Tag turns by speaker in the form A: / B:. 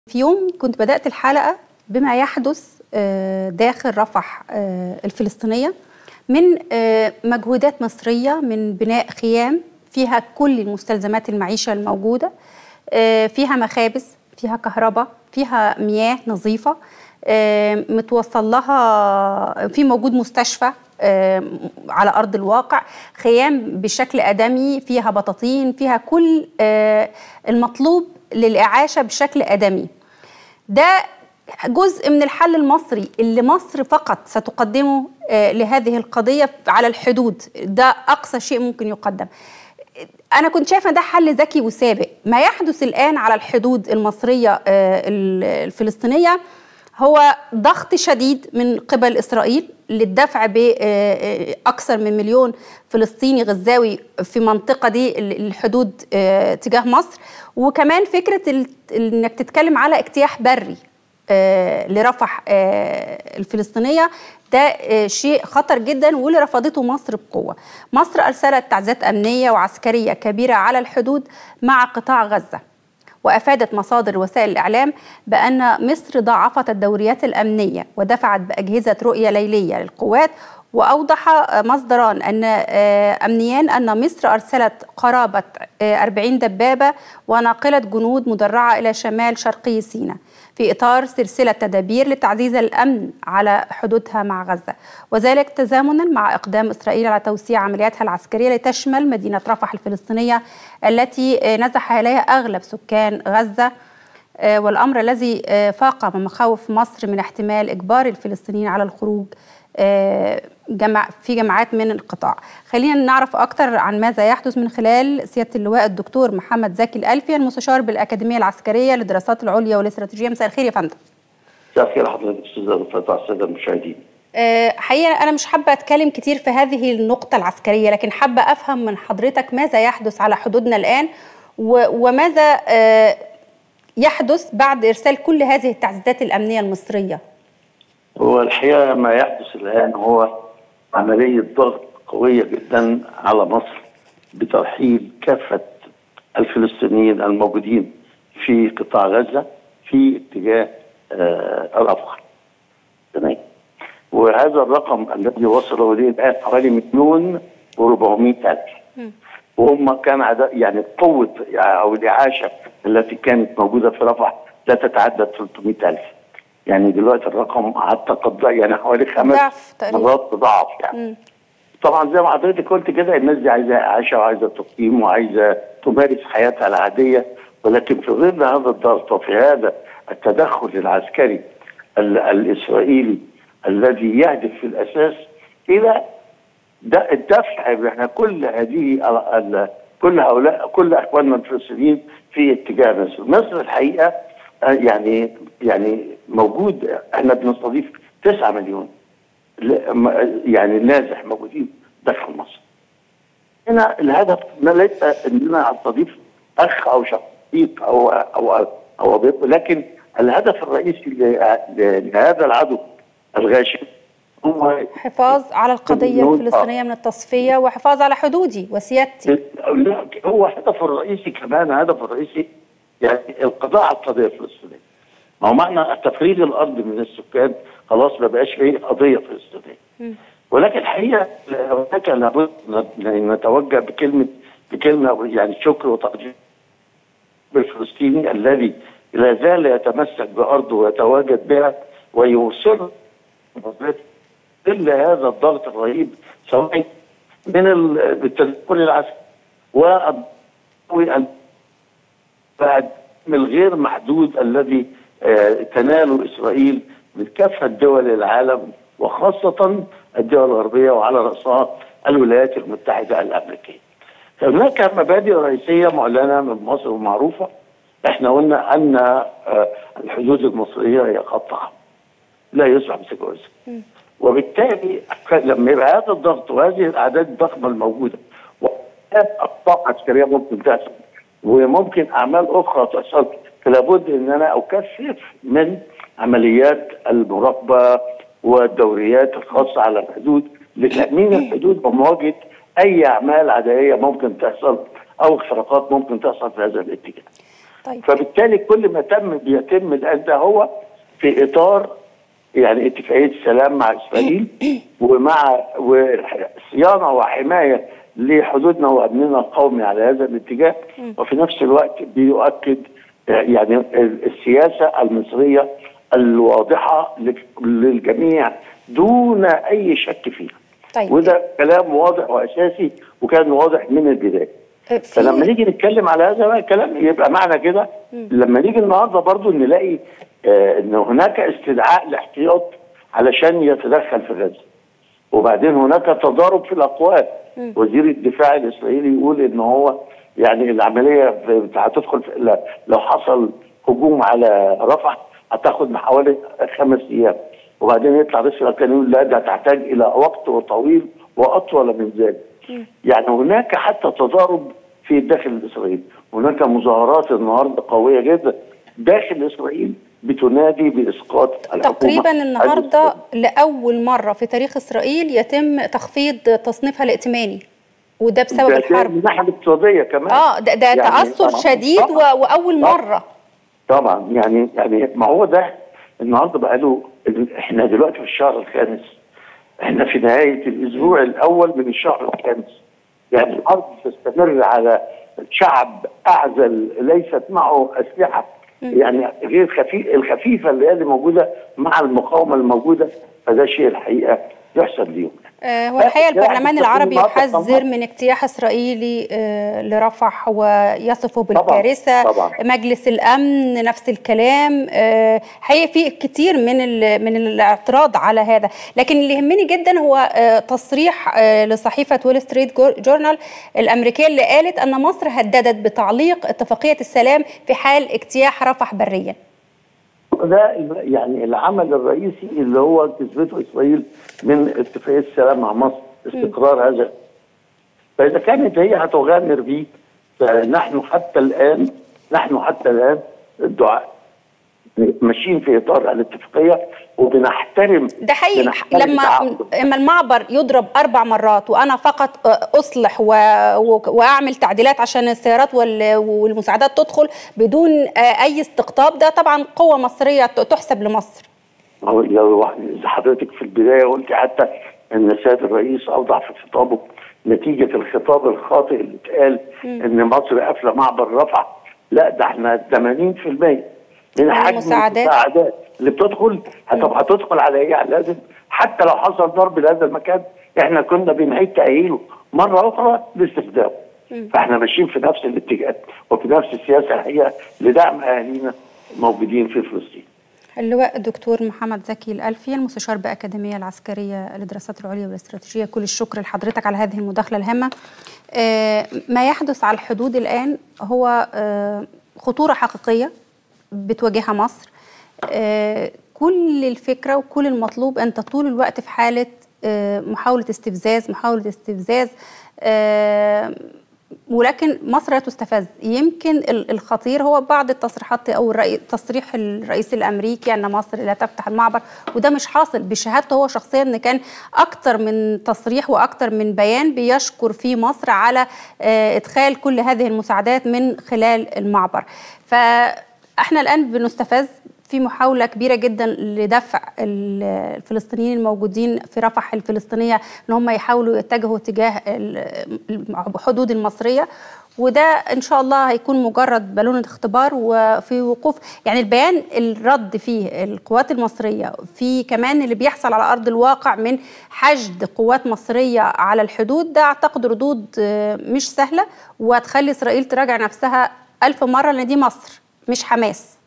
A: في يوم كنت بدأت الحلقة بما يحدث آه، داخل رفح آه، الفلسطينية من آه، مجهودات مصرية من بناء خيام فيها كل المستلزمات المعيشة الموجودة آه، فيها مخابز فيها كهرباء فيها مياه نظيفة آه، متوصل لها في موجود مستشفى آه، على أرض الواقع خيام بشكل آدمي فيها بطاطين فيها كل آه، المطلوب للإعاشة بشكل آدمي ده جزء من الحل المصري اللي مصر فقط ستقدمه آه، لهذه القضية على الحدود ده أقصى شيء ممكن يقدم أنا كنت شايفة ده حل ذكي وسابق ما يحدث الآن على الحدود المصرية آه، الفلسطينية هو ضغط شديد من قبل إسرائيل للدفع بأكثر من مليون فلسطيني غزاوي في منطقة دي الحدود آه، تجاه مصر وكمان فكرة ال- إنك تتكلم على اجتياح بري آه، لرفح آه، الفلسطينية ده آه، شيء خطر جدا واللي رفضته مصر بقوة مصر أرسلت تعزيات أمنية وعسكرية كبيرة على الحدود مع قطاع غزة وافادت مصادر وسائل الاعلام بان مصر ضاعفت الدوريات الامنيه ودفعت باجهزه رؤيه ليليه للقوات واوضح مصدران ان آه، امنيان ان مصر ارسلت قرابه آه، 40 دبابه وناقله جنود مدرعه الى شمال شرقي سيناء في اطار سلسله تدابير لتعزيز الامن على حدودها مع غزه وذلك تزامنا مع اقدام اسرائيل على توسيع عملياتها العسكريه لتشمل مدينه رفح الفلسطينيه التي آه، نزح اليها اغلب سكان غزه آه، والامر الذي آه، فاق من مخاوف مصر من احتمال اجبار الفلسطينيين على الخروج آه، جمع في جماعات من القطاع خلينا نعرف اكثر عن ماذا يحدث من خلال سياده اللواء الدكتور محمد زكي الالفي المستشار بالاكاديميه العسكريه للدراسات العليا والاستراتيجيه مساء الخير يا فندم
B: مساء الخير حضرتك استاذ رفعت الساده المشاهدين
A: آه، حقيقة أنا مش حابة أتكلم كتير في هذه النقطة العسكرية لكن حابة أفهم من حضرتك ماذا يحدث على حدودنا الآن و- وماذا آه، يحدث بعد إرسال كل هذه التعزيزات الأمنية المصرية
B: هو الحقيقه ما يحدث الان هو عمليه ضغط قويه جدا على مصر بترحيل كافه الفلسطينيين الموجودين في قطاع غزه في اتجاه آه، رفح تمام وهذا الرقم الذي وصل اليه الان حوالي مليون و400 الف وهم كان عدد يعني قوه او الاعاشه التي كانت موجوده في رفح لا تتعدى 300 الف يعني دلوقتي الرقم حتى قد يعني حوالي خمس
A: ضعف تقريبا.
B: مرات ضعف يعني طبعا زي ما حضرتك قلت كده الناس دي عايزه اعاشه وعايزه تقييم وعايزه تمارس حياتها العاديه ولكن في ظل هذا الضغط وفي هذا التدخل العسكري ال- الاسرائيلي الذي يهدف في الاساس الى د- الدفع احنا كل هذه ال- ال- كل هؤلاء كل اخواننا الفلسطينيين في اتجاه مصر، مصر الحقيقه آه، يعني يعني موجود احنا بنستضيف 9 مليون ل- م- يعني نازح موجودين داخل مصر. هنا الهدف ما ليس ان انا استضيف اخ او شقيق او او او ضيف لكن الهدف الرئيسي ل- ل- لهذا العدو الغاشم هو
A: حفاظ على القضية
B: مليون-
A: الفلسطينية من التصفية وحفاظ على حدودي وسيادتي
B: لا، هو هدفه الرئيسي كمان هدفه الرئيسي يعني القضاء على القضيه الفلسطينيه. ما هو معنى تفريغ الارض من السكان خلاص ما بقاش فيه قضيه فلسطينيه. ولكن الحقيقه هناك لابد ن- نتوجه بكلمه بكلمه يعني شكر وتقدير بالفلسطيني الذي لا زال يتمسك بارضه ويتواجد بها ويوصل الا هذا الضغط الرهيب سواء من ال- التدخل العسكري والضوء بعد من الغير محدود الذي آه، تناله اسرائيل من كافه دول العالم وخاصه الدول الغربيه وعلى راسها الولايات المتحده الامريكيه. هناك مبادئ رئيسيه معلنه من مصر ومعروفه احنا قلنا ان آه، الحدود المصريه هي خط احمر لا يسمح بتجاوزها. وبالتالي لما يبقى هذا الضغط وهذه الاعداد الضخمه الموجوده واخطاء عسكريه ممكن تحصل وممكن اعمال اخرى تحصل فلا بد ان انا اكثف من عمليات المراقبه والدوريات الخاصه على الحدود لتامين الحدود ومواجهه اي اعمال عدائيه ممكن تحصل او اختراقات ممكن تحصل في هذا الاتجاه.
A: طيب.
B: فبالتالي كل ما تم بيتم الان ده هو في اطار يعني اتفاقيه السلام مع اسرائيل ومع وصيانه وحمايه لحدودنا وامننا القومي على هذا الاتجاه وفي نفس الوقت بيؤكد يعني السياسه المصريه الواضحه للجميع دون اي شك فيها
A: طيب.
B: وده كلام واضح واساسي وكان واضح من البدايه فلما نيجي نتكلم على هذا بقى الكلام يبقى معنى كده لما نيجي النهارده برضو نلاقي آه ان هناك استدعاء لاحتياط علشان يتدخل في غزه وبعدين هناك تضارب في الاقوال وزير الدفاع الاسرائيلي يقول ان هو يعني العمليه هتدخل لو حصل هجوم على رفح هتاخد حوالي خمس ايام وبعدين يطلع رئيس الاركان يقول لا ده تحتاج الى وقت طويل واطول من ذلك. يعني هناك حتى تضارب في الداخل الاسرائيلي، هناك مظاهرات النهارده قويه جدا داخل اسرائيل بتنادي باسقاط الحكومه
A: تقريبا النهارده لاول مره في تاريخ اسرائيل يتم تخفيض تصنيفها الائتماني وده بسبب
B: ده
A: الحرب
B: من الناحيه الاقتصاديه كمان
A: اه ده, ده
B: يعني
A: تاثر
B: طبعاً-
A: شديد
B: طبعاً-
A: و... واول
B: طبعاً.
A: مره
B: طبعا يعني يعني ما هو ده النهارده بقى له احنا دلوقتي في الشهر الخامس احنا في نهايه الاسبوع الاول من الشهر الخامس يعني الارض تستمر على شعب اعزل ليست معه اسلحه يعني غير خفيف الخفيفه اللي هي اللي موجوده مع المقاومه الموجوده فده شيء الحقيقه يحسب ليهم
A: آه، هو الحقيقه
B: ده
A: البرلمان
B: يعني
A: العربي
B: النهاردة
A: يحذر
B: طبعاً.
A: من اجتياح اسرائيلي آه، لرفح ويصفه بالكارثه
B: طبعاً.
A: مجلس الامن نفس الكلام آه، حقيقه في كتير من ال- من الاعتراض على هذا لكن اللي يهمني جدا هو آه، تصريح آه، لصحيفه وول ستريت جو- جورنال الامريكيه اللي قالت ان مصر هددت بتعليق اتفاقيه السلام في حال اجتياح رفح بريا
B: ده يعني العمل الرئيسي اللي هو كسبته اسرائيل من اتفاقيه السلام مع مصر استقرار هذا فاذا كانت هي هتغامر به فنحن حتى الان نحن حتى الان الدعاء ماشيين في اطار الاتفاقيه وبنحترم
A: ده حقيقي
B: بنحترم
A: لما
B: تعهد.
A: اما المعبر يضرب اربع مرات وانا فقط اصلح و... و... واعمل تعديلات عشان السيارات وال... والمساعدات تدخل بدون اي استقطاب ده طبعا قوه مصريه تحسب لمصر
B: هو لو إذا حضرتك في البدايه قلت حتى ان السيد الرئيس اوضح في خطابه نتيجه الخطاب الخاطئ اللي اتقال ان مصر قافله معبر رفح لا ده احنا 80% من حجم
A: المساعدات.
B: المساعدات اللي بتدخل طب هتدخل على ايه؟ يعني لازم حتى لو حصل ضرب لهذا المكان احنا كنا بنعيد تاهيله مره اخرى لاستخدامه فاحنا ماشيين في نفس الاتجاه وفي نفس السياسه الحقيقه لدعم اهالينا موجودين في فلسطين
A: اللواء الدكتور محمد زكي الألفي المستشار بأكاديمية العسكرية للدراسات العليا والاستراتيجية كل الشكر لحضرتك على هذه المداخلة الهامة آه، ما يحدث على الحدود الآن هو آه، خطورة حقيقية بتواجهها مصر آه، كل الفكرة وكل المطلوب أنت طول الوقت في حالة آه، محاولة استفزاز محاولة استفزاز آه، ولكن مصر لا تستفز يمكن ال- الخطير هو بعض التصريحات او الرئي- تصريح الرئيس الامريكي ان مصر لا تفتح المعبر وده مش حاصل بشهادته هو شخصيا ان كان اكتر من تصريح واكتر من بيان بيشكر فيه مصر على آه، ادخال كل هذه المساعدات من خلال المعبر فاحنا الان بنستفز في محاولة كبيرة جدا لدفع ال- الفلسطينيين الموجودين في رفح الفلسطينية ان هم يحاولوا يتجهوا تجاه ال- الحدود المصرية وده ان شاء الله هيكون مجرد بالونه اختبار وفي وقوف يعني البيان الرد فيه القوات المصريه في كمان اللي بيحصل على ارض الواقع من حشد قوات مصريه على الحدود ده اعتقد ردود آه، مش سهله وهتخلي اسرائيل تراجع نفسها ألف مره لان دي مصر مش حماس